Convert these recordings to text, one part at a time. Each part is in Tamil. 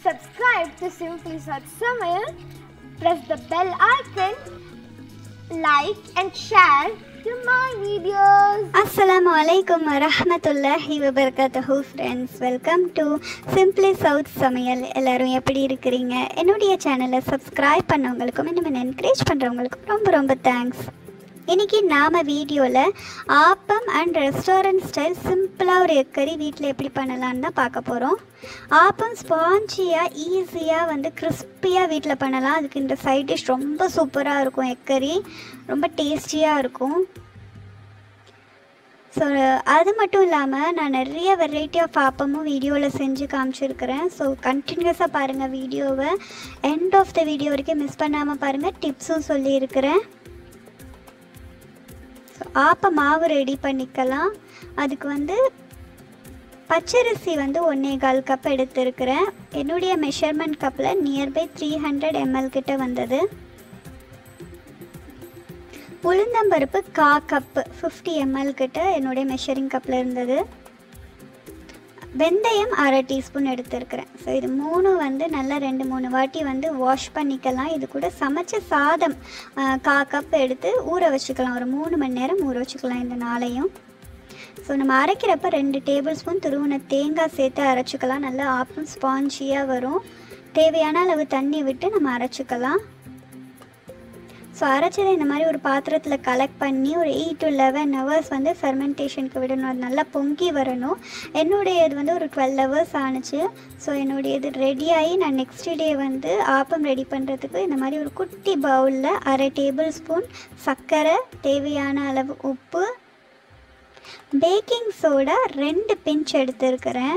Subscribe to Simply Such Samayal. Press the bell icon. Like and share to my videos. அஸ்ஸலாமு அலைக்கும் வரஹ்மத்துல்லாஹி வபரகாத்துஹு friends welcome to simply south சமையல் எல்லாரும் எப்படி இருக்கிறீங்க என்னுடைய சேனலை சப்ஸ்கிரைப் பண்ணவங்களுக்கும் இன்னும் என்கரேஜ் பண்ணுறவங்களுக்கும் ரொம்ப ரொம்ப தேங்க்ஸ் இன்றைக்கி நாம் வீடியோவில் ஆப்பம் அண்ட் ரெஸ்டாரண்ட் ஸ்டைல் சிம்பிளாக ஒரு எக்கறி வீட்டில் எப்படி பண்ணலான்னு தான் பார்க்க போகிறோம் ஆப்பம் ஸ்பாஞ்சியாக ஈஸியாக வந்து கிறிஸ்பியாக வீட்டில் பண்ணலாம் அதுக்கு இந்த சைட் டிஷ் ரொம்ப சூப்பராக இருக்கும் எக்கறி ரொம்ப டேஸ்டியாக இருக்கும் ஸோ அது மட்டும் இல்லாமல் நான் நிறைய வெரைட்டி ஆஃப் ஆப்பமும் வீடியோவில் செஞ்சு காமிச்சிருக்கிறேன் ஸோ கண்டினியூஸாக பாருங்கள் வீடியோவை எண்ட் ஆஃப் த வீடியோ வரைக்கும் மிஸ் பண்ணாமல் பாருங்கள் டிப்ஸும் சொல்லியிருக்கிறேன் ஸோ ஆப்ப மாவு ரெடி பண்ணிக்கலாம் அதுக்கு வந்து பச்சரிசி வந்து ஒன்றே கால் கப் எடுத்திருக்கிறேன் என்னுடைய மெஷர்மெண்ட் கப்பில் நியர்பை த்ரீ ஹண்ட்ரட் எம்எல் கிட்ட வந்தது உளுந்தம்பருப்பு கா கப்பு ஃபிஃப்டி எம்எல் கிட்ட என்னுடைய மெஷரிங் கப்பில் இருந்தது வெந்தயம் அரை டீஸ்பூன் எடுத்திருக்கிறேன் ஸோ இது மூணு வந்து நல்லா ரெண்டு மூணு வாட்டி வந்து வாஷ் பண்ணிக்கலாம் இது கூட சமைச்ச சாதம் ஆ, கா கப் எடுத்து ஊற வச்சுக்கலாம் ஒரு மூணு மணி நேரம் ஊற வச்சுக்கலாம் இந்த நாளையும் ஸோ நம்ம அரைக்கிறப்ப ரெண்டு டேபிள் ஸ்பூன் துருவின தேங்காய் சேர்த்து அரைச்சிக்கலாம் நல்லா ஆப்பம் ஸ்பாஞ்சியாக வரும் தேவையான அளவு தண்ணி விட்டு நம்ம அரைச்சிக்கலாம் ஸோ அரைச்சதை இந்த மாதிரி ஒரு பாத்திரத்தில் கலெக்ட் பண்ணி ஒரு எயிட் டு லெவன் ஹவர்ஸ் வந்து ஃபெர்மெண்டேஷனுக்கு விடணும் அது நல்லா பொங்கி வரணும் என்னுடைய இது வந்து ஒரு டுவெல் ஹவர்ஸ் ஆணுச்சு ஸோ என்னுடைய இது ரெடியாகி நான் நெக்ஸ்ட் டே வந்து ஆப்பம் ரெடி பண்ணுறதுக்கு இந்த மாதிரி ஒரு குட்டி பவுலில் அரை டேபிள் ஸ்பூன் சர்க்கரை தேவையான அளவு உப்பு பேக்கிங் சோடா ரெண்டு பிஞ்ச் எடுத்திருக்கிறேன்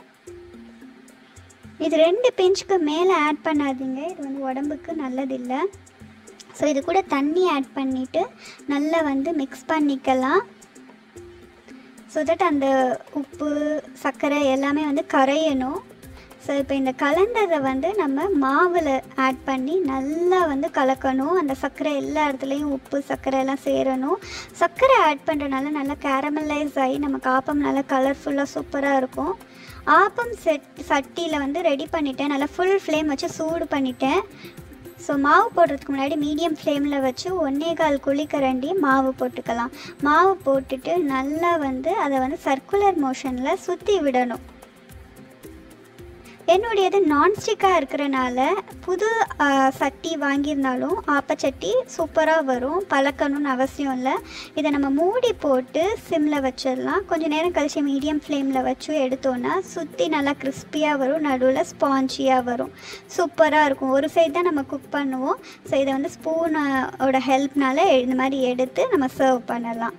இது ரெண்டு பிஞ்சுக்கு மேலே ஆட் பண்ணாதீங்க இது வந்து உடம்புக்கு நல்லதில்லை ஸோ இது கூட தண்ணி ஆட் பண்ணிவிட்டு நல்லா வந்து மிக்ஸ் பண்ணிக்கலாம் ஸோ தட் அந்த உப்பு சர்க்கரை எல்லாமே வந்து கரையணும் ஸோ இப்போ இந்த கலந்ததை வந்து நம்ம மாவில் ஆட் பண்ணி நல்லா வந்து கலக்கணும் அந்த சர்க்கரை எல்லா இடத்துலையும் உப்பு சர்க்கரை எல்லாம் சேரணும் சர்க்கரை ஆட் பண்ணுறதுனால நல்லா கேரமலைஸ் ஆகி நமக்கு ஆப்பம் நல்லா கலர்ஃபுல்லாக சூப்பராக இருக்கும் ஆப்பம் செட் சட்டியில் வந்து ரெடி பண்ணிட்டேன் நல்லா ஃபுல் ஃப்ளேம் வச்சு சூடு பண்ணிட்டேன் ஸோ மாவு போடுறதுக்கு முன்னாடி மீடியம் ஃப்ளேமில் வச்சு ஒன்றே கால் குழிக்கரண்டி மாவு போட்டுக்கலாம் மாவு போட்டுட்டு நல்லா வந்து அதை வந்து சர்க்குலர் மோஷனில் சுற்றி விடணும் என்னுடையது நான்ஸ்டிக்காக இருக்கிறனால புது ஆ, சட்டி வாங்கியிருந்தாலும் ஆப்பச்சட்டி சூப்பராக வரும் பழக்கணும்னு அவசியம் இல்லை இதை நம்ம மூடி போட்டு சிம்மில் வச்சிடலாம் கொஞ்சம் நேரம் கழிச்சு மீடியம் ஃப்ளேமில் வச்சு எடுத்தோன்னா சுற்றி நல்லா கிறிஸ்பியாக வரும் நடுவில் ஸ்பாஞ்சியாக வரும் சூப்பராக இருக்கும் ஒரு சைடு தான் நம்ம குக் பண்ணுவோம் ஸோ இதை வந்து ஸ்பூனோட ஹெல்ப்னால இந்த மாதிரி எடுத்து நம்ம சர்வ் பண்ணலாம்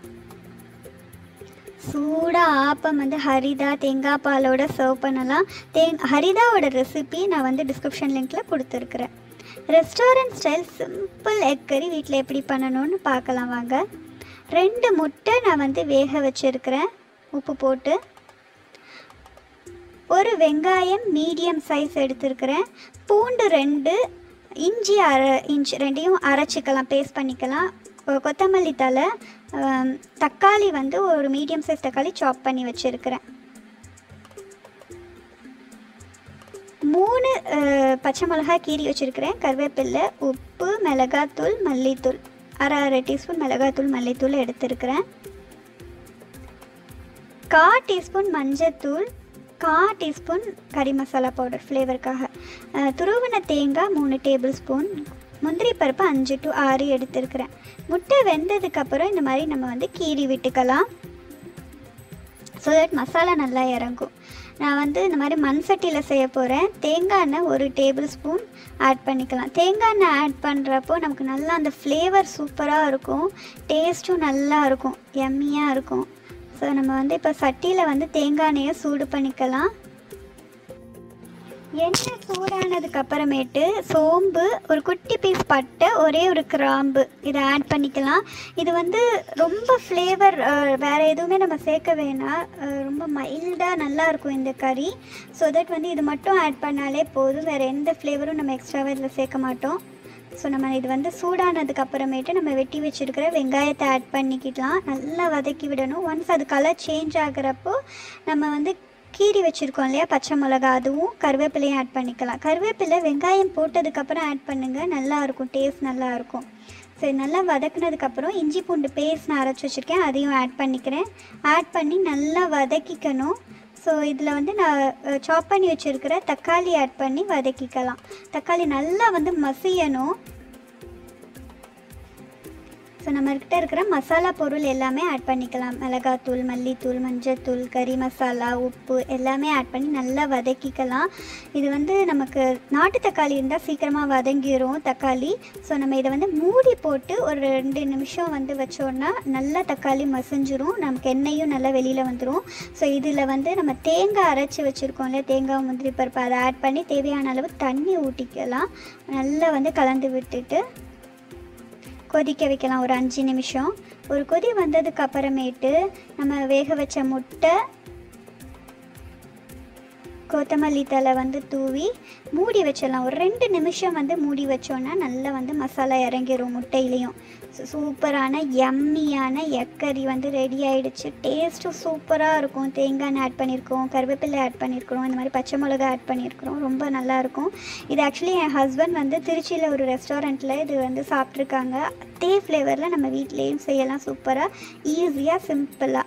சூடாக ஆப்பம் வந்து ஹரிதா தேங்காய் பாலோட சர்வ் பண்ணலாம் தேங் ஹரிதாவோட ரெசிபி நான் வந்து டிஸ்கிரிப்ஷன் லிங்க்கில் கொடுத்துருக்குறேன் ரெஸ்டாரண்ட் ஸ்டைல் சிம்பிள் எக் கறி வீட்டில் எப்படி பண்ணணும்னு பார்க்கலாம் வாங்க ரெண்டு முட்டை நான் வந்து வேக வச்சுருக்கிறேன் உப்பு போட்டு ஒரு வெங்காயம் மீடியம் சைஸ் எடுத்திருக்கிறேன் பூண்டு ரெண்டு இஞ்சி அரை இன்ச் ரெண்டையும் அரைச்சிக்கலாம் பேஸ்ட் பண்ணிக்கலாம் கொ- கொத்தமல்லி தழை ஆம், தக்காளி வந்து ஒரு மீடியம் சைஸ் தக்காளி சாப் பண்ணி வச்சுருக்கிறேன் மூணு அஹ், பச்சை மிளகாய் கீறி வச்சுருக்கிறேன் கருவேப்பில்லை உப்பு மிளகாத்தூள் மல்லித்தூள் அரை அரை டீஸ்பூன் மிளகாத்தூள் மல்லித்தூள் எடுத்திருக்கிறேன் கா டீஸ்பூன் மஞ்சத்தூள் கா டீஸ்பூன் கறி மசாலா பவுடர் ஃப்ளேவருக்காக அஹ், துருவின தேங்காய் மூணு டேபிள் ஸ்பூன் முந்திரி பருப்பு அஞ்சு டு ஆறு எடுத்திருக்கிறேன் முட்டை வெந்ததுக்கப்புறம் இந்த மாதிரி நம்ம வந்து கீறி விட்டுக்கலாம் ஸோ தட் மசாலா நல்லா இறங்கும் நான் வந்து இந்த மாதிரி மண் சட்டியில் செய்ய போகிறேன் தேங்காய் எண்ணெய் ஒரு டேபிள் ஸ்பூன் ஆட் பண்ணிக்கலாம் தேங்காய் எண்ணெய் ஆட் பண்ணுறப்போ நமக்கு நல்லா அந்த ஃப்ளேவர் சூப்பராக இருக்கும் டேஸ்ட்டும் நல்லா இருக்கும் எம்மியாக இருக்கும் ஸோ நம்ம வந்து இப்போ சட்டியில் வந்து தேங்காய் எண்ணெயை சூடு பண்ணிக்கலாம் எண்ணெய் சூடானதுக்கு அப்புறமேட்டு சோம்பு ஒரு குட்டி பீஸ் பட்டை ஒரே ஒரு கிராம்பு இதை ஆட் பண்ணிக்கலாம் இது வந்து ரொம்ப ஃப்ளேவர் வேறு எதுவுமே நம்ம சேர்க்க வேணாம் அஹ், ரொம்ப மைல்டாக நல்லா இருக்கும் இந்த கறி ஸோ தட் வந்து இது மட்டும் ஆட் பண்ணாலே போதும் வேறு எந்த ஃப்ளேவரும் நம்ம எக்ஸ்ட்ராவாக இதில் சேர்க்க மாட்டோம் ஸோ நம்ம இது வந்து சூடானதுக்கு அப்புறமேட்டு நம்ம வெட்டி வச்சுருக்கிற வெங்காயத்தை ஆட் பண்ணிக்கிடலாம் நல்லா வதக்கி விடணும் ஒன்ஸ் அது கலர் சேஞ்ச் ஆகுறப்போ நம்ம வந்து கீரி வச்சுருக்கோம் இல்லையா பச்சை மிளகா அதுவும் கருவேப்பிலையும் ஆட் பண்ணிக்கலாம் கருவேப்பிலை வெங்காயம் போட்டதுக்கப்புறம் ஆட் பண்ணுங்கள் நல்லாயிருக்கும் டேஸ்ட் நல்லாயிருக்கும் சரி நல்லா வதக்குனதுக்கப்புறம் இஞ்சி பூண்டு பேஸ்ட் நான் அரைச்சி வச்சுருக்கேன் அதையும் ஆட் பண்ணிக்கிறேன் ஆட் பண்ணி நல்லா வதக்கிக்கணும் ஸோ இதில் வந்து நான் சாப் பண்ணி வச்சுருக்கிற தக்காளி ஆட் பண்ணி வதக்கிக்கலாம் தக்காளி நல்லா வந்து மசியணும் ஸோ நம்மக்கிட்ட இருக்கிற மசாலா பொருள் எல்லாமே ஆட் பண்ணிக்கலாம் மிளகாத்தூள் மல்லித்தூள் மஞ்சத்தூள் கறி மசாலா உப்பு எல்லாமே ஆட் பண்ணி நல்லா வதக்கிக்கலாம் இது வந்து நமக்கு நாட்டு தக்காளி இருந்தால் சீக்கிரமாக வதங்கிரும் தக்காளி ஸோ நம்ம இதை வந்து மூடி போட்டு ஒரு ரெண்டு நிமிஷம் வந்து வச்சோன்னா நல்லா தக்காளி மசிஞ்சிரும் நமக்கு எண்ணெயும் நல்லா வெளியில் வந்துடும் ஸோ இதில் வந்து நம்ம தேங்காய் அரைச்சி வச்சுருக்கோம் இல்லையா தேங்காய் முந்திரி பருப்பு அதை ஆட் பண்ணி தேவையான அளவு தண்ணி ஊற்றிக்கலாம் நல்லா வந்து கலந்து விட்டுட்டு கொதிக்க வைக்கலாம் ஒரு அஞ்சு நிமிஷம் ஒரு கொதி வந்ததுக்கு அப்புறமேட்டு நம்ம வேக வச்ச முட்டை கொத்தமல்லி தலை வந்து தூவி மூடி வச்சிடலாம் ஒரு ரெண்டு நிமிஷம் வந்து மூடி வச்சோன்னா நல்லா வந்து மசாலா இறங்கிரும் முட்டையிலையும் சு- சூப்பரான யம்மியான எக்கரி வந்து ரெடி ஆயிடுச்சு டேஸ்ட்டும் சூப்பராக இருக்கும் தேங்காய் எண்ணெய் ஆட் பண்ணியிருக்கோம் கருவேப்பிலை ஆட் பண்ணியிருக்கிறோம் இந்த மாதிரி பச்சை மிளகா ஆட் பண்ணியிருக்கிறோம் ரொம்ப நல்லா இருக்கும் இது ஆக்சுவலி என் ஹஸ்பண்ட் வந்து திருச்சியில் ஒரு ரெஸ்டாரண்ட்டில் இது வந்து சாப்பிட்ருக்காங்க அதே ஃப்ளேவரில் நம்ம வீட்லேயும் செய்யலாம் சூப்பராக ஈஸியாக சிம்பிளாக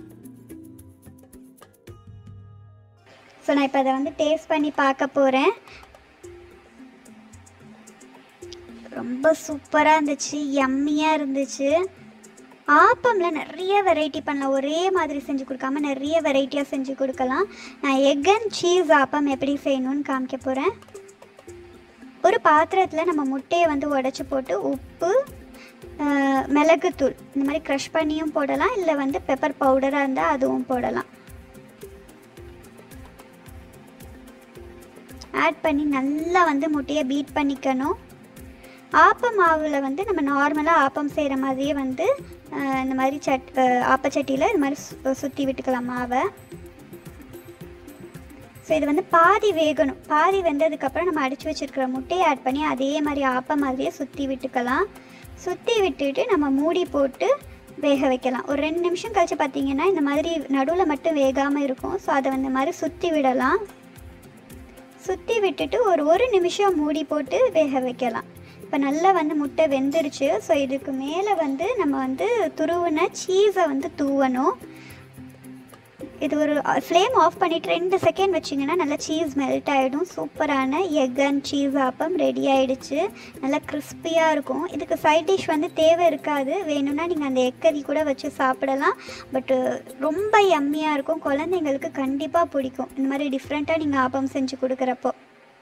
ஸோ நான் இப்போ அதை வந்து டேஸ்ட் பண்ணி பார்க்க போகிறேன் ரொம்ப சூப்பராக இருந்துச்சு யம்மியாக இருந்துச்சு ஆப்பமில் நிறைய வெரைட்டி பண்ணலாம் ஒரே மாதிரி செஞ்சு கொடுக்காம நிறைய வெரைட்டியாக செஞ்சு கொடுக்கலாம் நான் எக் அண்ட் சீஸ் ஆப்பம் எப்படி செய்யணும்னு காமிக்க போகிறேன் ஒரு பாத்திரத்தில் நம்ம முட்டையை வந்து உடச்சி போட்டு உப்பு ஆஹ், மிளகுத்தூள் இந்த மாதிரி க்ரஷ் பண்ணியும் போடலாம் இல்லை வந்து பெப்பர் பவுடராக இருந்தால் அதுவும் போடலாம் ஆட் பண்ணி நல்லா வந்து முட்டையை பீட் பண்ணிக்கணும் ஆப்ப மாவில் வந்து நம்ம நார்மலாக ஆப்பம் செய்கிற மாதிரியே வந்து அஹ், இந்த மாதிரி சட் அஹ், ஆப்பச்சட்டியில் இது மாதிரி சு- சுற்றி விட்டுக்கலாம் மாவை ஸோ இது வந்து பாதி வேகணும் பாதி வெந்ததுக்கப்புறம் நம்ம அடித்து வச்சிருக்கிற முட்டையை ஆட் பண்ணி அதே மாதிரி ஆப்ப மாதிரியே சுற்றி விட்டுக்கலாம் சுற்றி விட்டுட்டு நம்ம மூடி போட்டு வேக வைக்கலாம் ஒரு ரெண்டு நிமிஷம் கழிச்சு பார்த்தீங்கன்னா இந்த மாதிரி நடுவில் மட்டும் வேகாமல் இருக்கும் ஸோ அதை வந்து இந்த மாதிரி சுற்றி விடலாம் சுற்றி விட்டுட்டு ஒரு ஒரு நிமிஷம் மூடி போட்டு வேக வைக்கலாம் இப்போ நல்லா வந்து முட்டை வெந்துருச்சு ஸோ இதுக்கு மேலே வந்து நம்ம வந்து துருவின சீஸை வந்து தூவணும் இது ஒரு ஃப்ளேம் ஆஃப் பண்ணிவிட்டு ரெண்டு செகண்ட் வச்சிங்கன்னா நல்லா சீஸ் மெல்ட் ஆகிடும் சூப்பரான egg and cheese appam ready ஆயிடுச்சு நல்லா கிறிஸ்பியாக இருக்கும் இதுக்கு சைட் டிஷ் வந்து தேவை இருக்காது வேணும்னா நீங்கள் அந்த எக்கரி கூட வச்சு சாப்பிடலாம் பட்டு ரொம்ப யம்மியாக இருக்கும் குழந்தைங்களுக்கு கண்டிப்பாக பிடிக்கும் இந்த மாதிரி டிஃப்ரெண்ட்டாக நீங்கள் ஆப்பம் செஞ்சு கொடுக்குறப்போ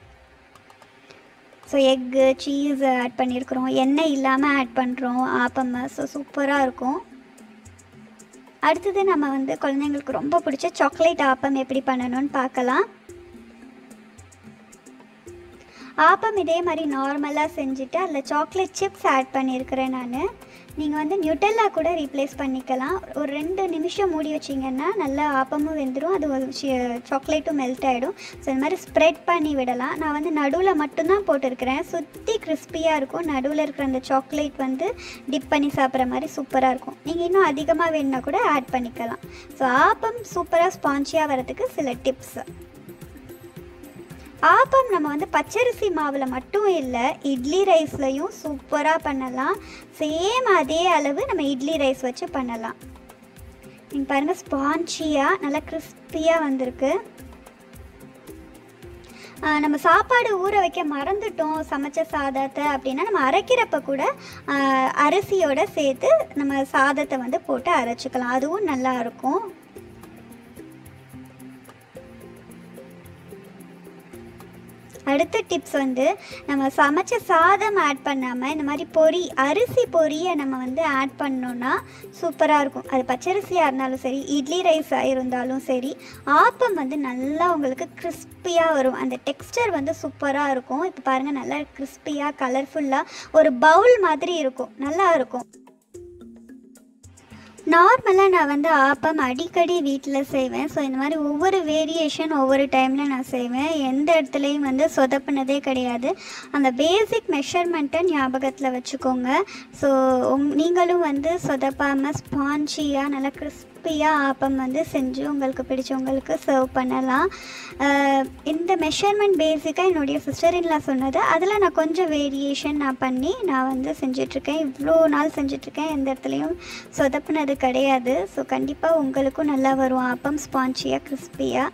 ஸோ எக்கு சீஸ் ஆட் பண்ணியிருக்கிறோம் எண்ணெய் இல்லாமல் ஆட் பண்ணுறோம் ஆப்பம் ஸோ சூப்பராக இருக்கும் அடுத்தது நம்ம வந்து குழந்தைங்களுக்கு ரொம்ப பிடிச்ச சாக்லேட் ஆப்பம் எப்படி பண்ணணும்னு பார்க்கலாம் ஆப்பம் இதே மாதிரி நார்மலாக செஞ்சுட்டு அதில் சாக்லேட் சிப்ஸ் ஆட் பண்ணியிருக்கிறேன் நான் நீங்கள் வந்து நியூட்டெல்லா கூட ரீப்ளேஸ் பண்ணிக்கலாம் ஒரு ரெண்டு நிமிஷம் மூடி வச்சிங்கன்னா நல்லா ஆப்பமும் வெந்துடும் அது ஒரு சாக்லேட்டும் மெல்ட் ஆகிடும் ஸோ இந்த மாதிரி ஸ்ப்ரெட் பண்ணி விடலாம் நான் வந்து நடுவில் மட்டும்தான் போட்டிருக்கிறேன் சுற்றி கிறிஸ்பியாக இருக்கும் நடுவில் இருக்கிற அந்த சாக்லேட் வந்து டிப் பண்ணி சாப்பிட்ற மாதிரி சூப்பராக இருக்கும் நீங்கள் இன்னும் அதிகமாக வேணும்னா கூட ஆட் பண்ணிக்கலாம் ஸோ ஆப்பம் சூப்பராக ஸ்பான்ச்சியாக வரதுக்கு சில டிப்ஸ் ஆப்பம் நம்ம வந்து பச்சரிசி மாவில் மட்டும் இல்லை இட்லி ரைஸ்லையும் சூப்பராக பண்ணலாம் சேம் அதே அளவு நம்ம இட்லி ரைஸ் வச்சு பண்ணலாம் நீங்கள் பாருங்கள் ஸ்பான்ச்சியாக நல்லா கிறிஸ்பியாக வந்திருக்கு ஆ, நம்ம சாப்பாடு ஊற வைக்க மறந்துட்டோம் சமைச்ச சாதத்தை அப்படின்னா நம்ம அரைக்கிறப்ப கூட ஆ, அரிசியோட சேர்த்து நம்ம சாதத்தை வந்து போட்டு அரைச்சிக்கலாம் அதுவும் நல்லா இருக்கும் அடுத்த டிப்ஸ் வந்து நம்ம சமைச்ச சாதம் ஆட் பண்ணாமல் இந்த மாதிரி பொரி அரிசி பொரியை நம்ம வந்து ஆட் பண்ணோன்னா சூப்பராக இருக்கும் அது பச்சரிசியாக இருந்தாலும் சரி இட்லி ரைஸ் இருந்தாலும் சரி ஆப்பம் வந்து நல்லா உங்களுக்கு கிறிஸ்பியாக வரும் அந்த டெக்ஸ்டர் வந்து சூப்பராக இருக்கும் இப்போ பாருங்கள் நல்லா கிறிஸ்பியாக கலர்ஃபுல்லாக ஒரு பவுல் மாதிரி இருக்கும் நல்லா இருக்கும் நார்மலாக நான் வந்து ஆப்பம் அடிக்கடி வீட்டில் செய்வேன் ஸோ இந்த மாதிரி ஒவ்வொரு வேரியேஷன் ஒவ்வொரு டைமில் நான் செய்வேன் எந்த இடத்துலையும் வந்து சொதப்புனதே கிடையாது அந்த பேசிக் மெஷர்மெண்ட்டை ஞாபகத்தில் வச்சுக்கோங்க ஸோ உங் நீங்களும் வந்து சொதப்பாமல் ஸ்பான்ச்சியாக நல்லா கிறிஸ்ப் கிறிஸ்பியாக ஆப்பம் வந்து செஞ்சு உங்களுக்கு பிடிச்சவங்களுக்கு சர்வ் பண்ணலாம் அஹ் இந்த மெஷர்மெண்ட் பேசிக்காக என்னுடைய சிஸ்டர் இன்லா சொன்னது அதில் நான் கொஞ்சம் வேரியேஷன் நான் பண்ணி நான் வந்து செஞ்சிட்ருக்கேன் இவ்வளோ நாள் செஞ்சிட்ருக்கேன் எந்த இடத்துலையும் சொதப்புனது கிடையாது ஸோ கண்டிப்பாக உங்களுக்கும் நல்லா வரும் ஆப்பம் ஸ்பான்ச்சியாக கிறிஸ்பியாக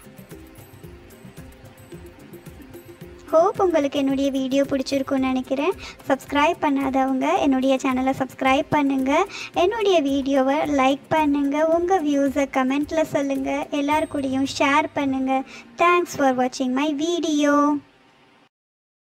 ஹோப் உங்களுக்கு என்னுடைய வீடியோ பிடிச்சிருக்குன்னு நினைக்கிறேன் சப்ஸ்கிரைப் பண்ணாதவங்க என்னுடைய சேனலை சப்ஸ்கிரைப் பண்ணுங்கள் என்னுடைய வீடியோவை லைக் பண்ணுங்கள் உங்கள் வியூஸை கமெண்ட்டில் சொல்லுங்கள் எல்லார் கூடயும் ஷேர் பண்ணுங்கள் தேங்க்ஸ் ஃபார் வாட்சிங் மை வீடியோ